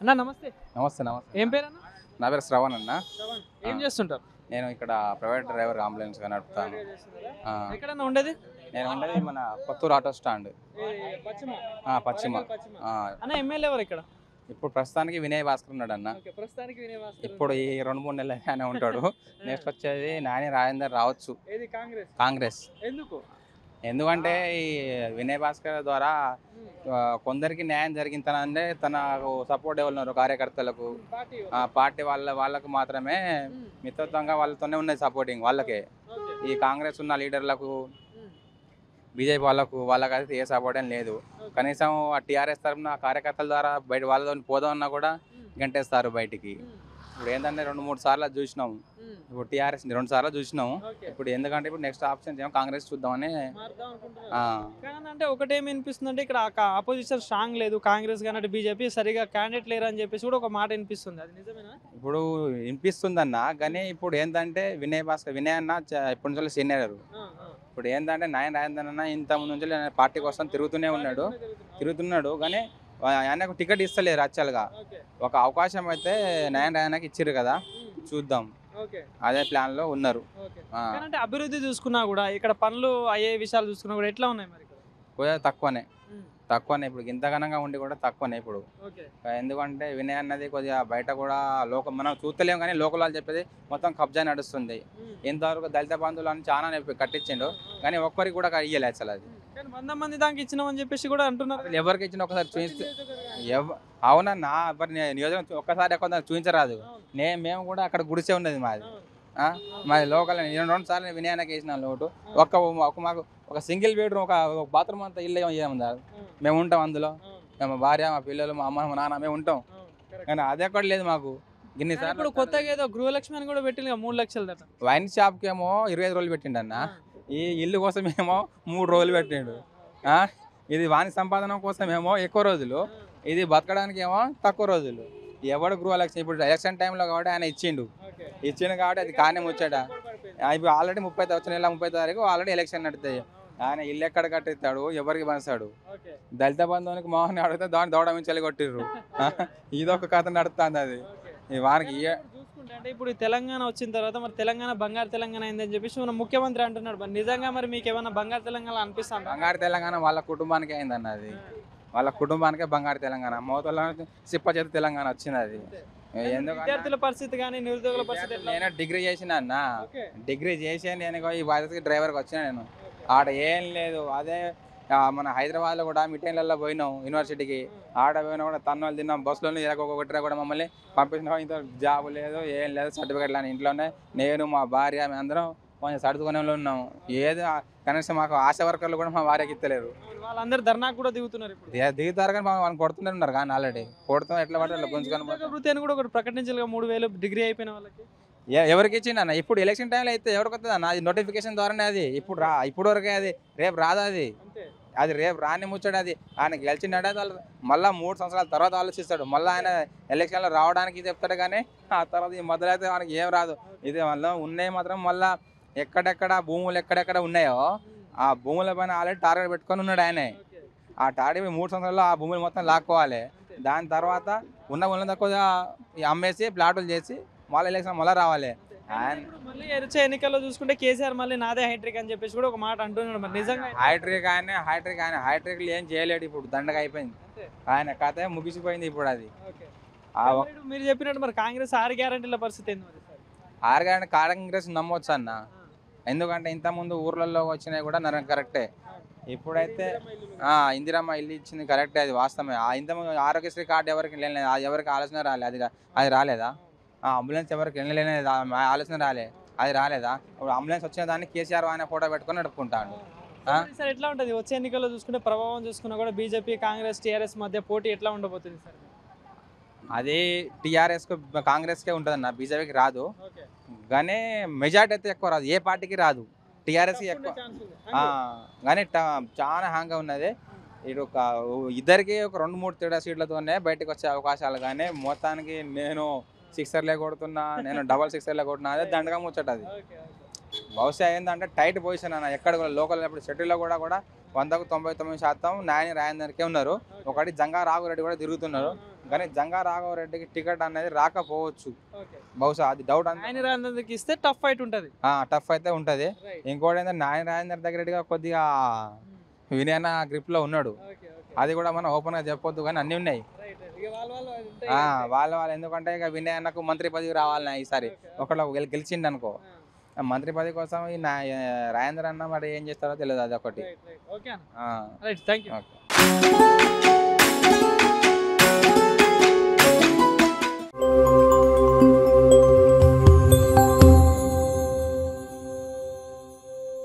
అన్న నమస్తే నమస్తే నమస్తే ఏం పేరు అన్న నా పేరు శ్రవణ్ అన్న ఏం ఆ. చేస్తుంటారు నేను ఇక్కడ ప్రైవేట్ డ్రైవర్ అంబులెన్స్ గా నడుపుతాను ఆ, ఎక్కడన్నా ఉండేది నేను ఉండేది మన కొత్తూరు ఆటో స్టాండ్ ఆ, పశ్చిమ ఆ, అన్న ఎమ్మెల్యే ఎవరు ఇక్కడ ఇప్పుడు ప్రస్తుతానికి వినయ్ భాస్కర్ ఉన్నాడు అన్న ఓకే, ప్రస్తుతానికి వినయ్ భాస్కర్ ఇప్పుడు ఈ రెండు మూడు నెలలు ఆయన ఉంటాడు నెక్స్ట్ వచ్చేది నాని రాజేందర్ రావచ్చు ఏది కాంగ్రెస్ కాంగ్రెస్ ఎందుకు ఎందుకంటే ఈ వినయ్ భాస్కర్ ద్వారా ఆ, కొందరికి న్యాయం జరిగిందనంటే తన సపోర్ట్ ఉన్నారు కార్యకర్తలకు పార్టీ ఆ పార్టీ వాళ్ళ వాళ్ళకు మాత్రమే మితత్వంగా వాళ్ళతోనే ఉన్నది సపోర్టింగ్ వాళ్ళకే ఈ కాంగ్రెస్ ఉన్న లీడర్లకు బీజేపీ వాళ్ళకు వాళ్ళకైతే ఏ సపోర్ట్ ఏం లేదు కనీసం ఆ టీఆర్ఎస్ తరఫున కార్యకర్తల ద్వారా బయట వాళ్ళతో పోదామన్నా కూడా గంటేస్తారు బయటికి ఇప్పుడు ఏంటంటే రెండు మూడు సార్లు చూసినాం ఇప్పుడు టీఆర్ఎస్ రెండు సార్లు చూసినాం ఇప్పుడు ఎందుకంటే ఇప్పుడు నెక్స్ట్ ఆప్షన్ ఏమో కాంగ్రెస్ చూద్దామని ఆ, కానీ అంటే ఒకటేం వినిపిస్తుంది అంటే ఇక్కడ ఆపోజిషన్ స్ట్రాంగ్ లేదు కాంగ్రెస్ కానీ బీజేపీ సరిగా క్యాండిడేట్ లేరు అని చెప్పేసి కూడా ఒక మాట వినిపిస్తుంది అది నిజమేనా ఇప్పుడు వినిపిస్తుందన్న కానీ ఇప్పుడు ఏంటంటే వినయ్ భాస్కర్ వినయ్ అన్న చ- ఎప్పటి నుంచో సీనియర్ ఇప్పుడు ఏంటంటే నాయన రాజేంద్ర అన్న ఇంత ముందు నుంచి ఆయన పార్టీ కోసం తిరుగుతూనే ఉన్నాడు తిరుగుతున్నాడు కానీ ఆయనకు టికెట్ ఇస్తలేరు యాక్చువల్గా ఒక అవకాశం అయితే నయన రాయనకి ఇచ్చిర్రు కదా చూద్దాం ఓకే అదే ప్లాన్ లో ఉన్నారు ఓకే ఆ, అంటే అభివృద్ధి చూసుకున్నా కూడా ఇక్కడ పనులు అయ్యే విషయాలు చూసుకున్నా కూడా ఎట్లా ఉన్నాయి మరి ఇక్కడ కొద్దిగా తక్కువనే తక్కువనే ఇప్పుడు ఇంతగనంగా ఉండి కూడా తక్కువనే ఇప్పుడు ఓకే ఎందుకంటే వినయ్ అన్నది కొద్దిగా బయట కూడా లోకం మనం చూస్తలేం కానీ లోకల్ వాళ్ళు చెప్పేది మొత్తం కబ్జా నడుస్తుంది ఇంతవరకు దళిత బంధువులు అని చాలా చెప్పి కట్టించిండు కానీ ఒక్కరికి కూడా ఇయ్యలే అసలు అది కానీ వంద మంది దానికి ఇచ్చినామని చెప్పేసి కూడా అంటున్నారు అసలు ఎవరికి ఇచ్చిన ఒకసారి చూపిస్తే ఎవ అవునన్నా ఎవరి ని- నియోజకవర్గం ఒక్కసారి ఎక్కువ చూపించరాదు నే మేము కూడా అక్కడ గుడిసే ఉన్నది మాది ఆ? మాది లోకల్ నేను రెండు సార్లు వినయానికి వేసిన లోటు ఒక్క ఒక మాకు ఒక సింగిల్ బెడ్రూమ్ ఒక బాత్రూమ్ అంతా ఇల్లు ఏముందా మేము ఉంటాం అందులో మేము మా భార్య మా పిల్లలు మా అమ్మ మా నాన్న మేము ఉంటాం కానీ అది ఎక్కడ లేదు మాకు ఇన్ని కానీ ఇప్పుడు కొత్తగా ఏదో గృహలక్ష్మి అని కూడా పెట్టింది కదా, మూడు లక్షలు దట వైన్ షాప్కి ఏమో ఇరవై ఐదు రోజులు పెట్టిండు అన్న ఈ ఇల్లు కోసం ఏమో మూడు రోజులు పెట్టిండు ఆ? ఇది వాణి సంపాదన కోసం ఏమో ఎక్కువ రోజులు ఇది బతకడానికి ఏమో తక్కువ రోజులు ఎవడు గృహలక్ష్మి ఇప్పుడు ఎలక్షన్ టైంలో కాబట్టి ఆయన ఇచ్చిండు ఇచ్చిండు కాబట్టి అది కానీ ముచ్చట ఆ, ఇప్పుడు ఆల్రెడీ ముప్పై వచ్చే నెల ముప్పై తారీఖు ఆల్రెడీ ఎలక్షన్ నడుతాయి ఆయన ఇల్లు ఎక్కడ కట్టిస్తాడు ఎవరికి పంచాడు దళిత బంధువునికి మోహన్ అడిగితే దాన్ని దౌడ మించాలి కొట్టిర్రు ఆ, ఇదొక కథ నడుస్తుంది అది ఈ వారికి ఇయ్య- చూసుకుంటే అంటే ఇప్పుడు ఈ తెలంగాణ వచ్చిన తర్వాత మరి తెలంగాణ బంగారు తెలంగాణ అయిందని చెప్పేసి మన ముఖ్యమంత్రి అంటున్నాడు మరి నిజంగా మరి మీకు ఏమైనా బంగారు తెలంగాణ అనిపిస్తుందా బంగారు తెలంగాణ వాళ్ళ కుటుంబానికి అయిందన్న అది వాళ్ళ కుటుంబానికే బంగారు తెలంగాణ మోతల సిప్ప చేతి తెలంగాణ వచ్చింది అది ఎందుకంటే విద్యార్థుల పరిస్థితి కానీ నిరుద్యోగుల పరిస్థితి ఎట్లా? నేను డిగ్రీ చేసిన అన్న ఓకే. డిగ్రీ చేసి నేను ఇగో ఈ బాధ్యతకి డ్రైవర్కి వచ్చిన నేను ఆడ ఏం లేదు అదే ఆ, మన హైదరాబాద్లో కూడా మీటింగ్లలో పోయినాం యూనివర్సిటీకి ఆడ పోయినా కూడా తన్నోళ్ళు తిన్నాం బస్సులో ఒక్కొక్కటి కూడా మమ్మల్ని పంపించిన ఇంత జాబ్ లేదు ఏం లేదు సర్టిఫికేట్ లేని ఇంట్లోనే నేను మా భార్య మేము అందరం కొంచెం సర్దుకునే వాళ్ళు ఉన్నాం ఏది ఆ- కనీసం మాకు ఆశా వర్కర్లు కూడా మా భార్యకి ఇస్తలేరు వాళ్ళందరూ ధర్నాకు కూడా దిగుతున్నారు ఇప్పుడు ది- దిగుతారు కానీ మనం వాళ్ళు కొడుతూనే ఉన్నారు కానీ ఆల్రెడీ కొడుతాం ఎట్లా పడితే అట్లా గుంజుకొని నిరుద్యోగ పోతాం. వృత్తి అని కూడా ఒకటి ప్రకటించాలి మూడు వేలు డిగ్రీ అయిపోయిన వాళ్ళకి ఎ- ఎవరికి ఇచ్చిండు అన్న ఇప్పుడు ఎలక్షన్ టైంలో అయితే ఎవరికి వస్తుంది అన్న అది నోటిఫికేషన్ ద్వారానే అది ఇప్పుడు రా ఇప్పుడు వరకే అది రేపు రాదు అది అంతే అది రేపు రాని ముచ్చాడు అది ఆయన గెలిచిండే వాళ్ళు మళ్ళీ మూడు సంవత్సరాల తర్వాత ఆలోచిస్తాడు మళ్ళీ ఆయన ఎలక్షన్లో రావడానికి చెప్తాడు కానీ ఆ తర్వాత ఈ మధ్యలో అయితే మనకి ఏం రాదు ఇది మళ్ళీ ఉన్నాయి మాత్రం మళ్ళీ ఎక్కడెక్కడ భూములు ఎక్కడెక్కడ ఉన్నాయో ఆ భూముల పైన ఆల్రెడీ టార్గెట్ పెట్టుకొని ఉన్నాడు ఆయనే ఓకే. ఆ టార్గెట్ మూడు సంవత్సరాల్లో ఆ భూములు మొత్తం లాక్కోవాలి దాని తర్వాత ఉన్న ఉన్న తక్కువ అమ్మేసి ప్లాటులు చేసి మళ్ళీ ఎలక్షన్ మళ్ళీ రావాలి ఆయన ఇప్పుడు మళ్ళీ వచ్చే ఎన్నికల్లో చూసుకుంటే కేసీఆర్ మళ్ళీ నాదే హైట్రిక్ అని చెప్పేసి కూడా ఒక మాట అంటున్నాడు మరి నిజంగా హైట్రిక్ ఆయన హైట్రిక్ ఆయన హైట్రిక్లు ఏం చేయలేడు ఇప్పుడు దండగా అయిపోయింది అంతే. ఆయన కథ ముగిసిపోయింది ఇప్పుడు అది ఓకే. ఆ మరి ఒక్క- ఇప్పుడు మీరు చెప్పినట్టు మరి కాంగ్రెస్ ఆరు గ్యారంటీల పరిస్థితి ఏంది మరి సార్? ఆరుగానే కాంగ్రెస్ నమ్మొచ్చు అన్న ఎందుకంటే ఇంతకుముందు ఊర్లలో వచ్చినాయి కూడా నర కరెక్టే ఇప్పుడైతే ఆ, ఇందిరమ్మ ఇల్లు ఇచ్చింది కరెక్టే అది వాస్తవమే ఆ ఇంతకుముందు ఆరోగ్యశ్రీ కార్డు ఎవరికి లేదు అది ఎవరికి ఆలోచన రాలే అది రా- అది రాలేదా ఆ అంబులెన్స్ ఎవరికి వెళ్ళలేని ఆలోచన రాలే అది రాలేదా ఇప్పుడు అంబులెన్స్ వచ్చిన దాన్ని కేసీఆర్ ఆయన ఫోటో పెట్టుకొని నడుపుకుంటాడు ఆ? మరి సార్ ఎట్లా ఉంటుంది వచ్చే ఎన్నికల్లో చూసుకుంటే ప్రభావం చూసుకున్నా కూడా బీజేపీ కాంగ్రెస్ టీఆర్ఎస్ మధ్య పోటీ ఎట్లా ఉండబోతుంది సార్ అది టీఆర్ఎస్కు కాంగ్రెస్కే ఉంటుంది అన్న బీజేపీకి రాదు ఓకే కానీ మెజార్టీ అయితే ఎక్కువ రాదు ఏ పార్టీకి రాదు టీఆర్ఎస్కి ఎక్కువ ఆ, కానీ ట- చాలా హ్యాంగ్గా ఉన్నది ఇటు ఒక ఇద్దరికి ఒక రెండు మూడు తేడా సీట్లతోనే బయటకు వచ్చే అవకాశాలు కానీ మొత్తానికి నేను సిక్సర్లే కొడుతున్నా నేను డబల్ సిక్సర్లే కొడుతున్నా అదే దండగా ముచ్చట అది బహుశా ఏంటంటే టైట్ పొజిషన్ అన్న ఎక్కడ కూడా లోకల్ ఇప్పుడు సిటీలో కూడా కూడా వందకు తొంభై తొమ్మిది శాతం నాయని రాయందరికే ఉన్నారు ఒకటి జంగా రాఘురెడ్డి కూడా తిరుగుతున్నారు కానీ జంగా రాఘవరెడ్డికి టికెట్ అనేది రాకపోవచ్చు ఓకే బహుశా అది డౌట్ ఆయన రాజేంద్రకి ఇస్తే టఫ్ ఫైట్ ఉంటుంది టఫ్ అయితే ఉంటది ఇంకోటి ఏంటంటే నాయన రాజేందర్ దగ్గర కొద్దిగా వినయన గ్రిప్ లో ఉన్నాడు ఓకే ఓకే అది కూడా మనం ఓపెన్ గా చెప్పొద్దు కానీ అన్ని ఉన్నాయి రైట్ ఇక వాళ్ళ వాళ్ళు ఉంటాయి ఆ, కదా. వాళ్ళ వాళ్ళు ఎందుకంటే ఇక వినయన్నకు మంత్రి పదవి రావాలి ఈసారి ఓకే, ఒకళ్ళు గెలి- గెలిచిండు అనుకో ఆ, ఆ మంత్రి పదవి కోసం ఈ నా రాజేంద్ర అన్న మరి ఏం చేస్తారో తెలియదు అది ఒకటి రైట్ రైట్ ఓకే అన్న ఆ, రైట్ థ్యాంక్ యూ ఓకే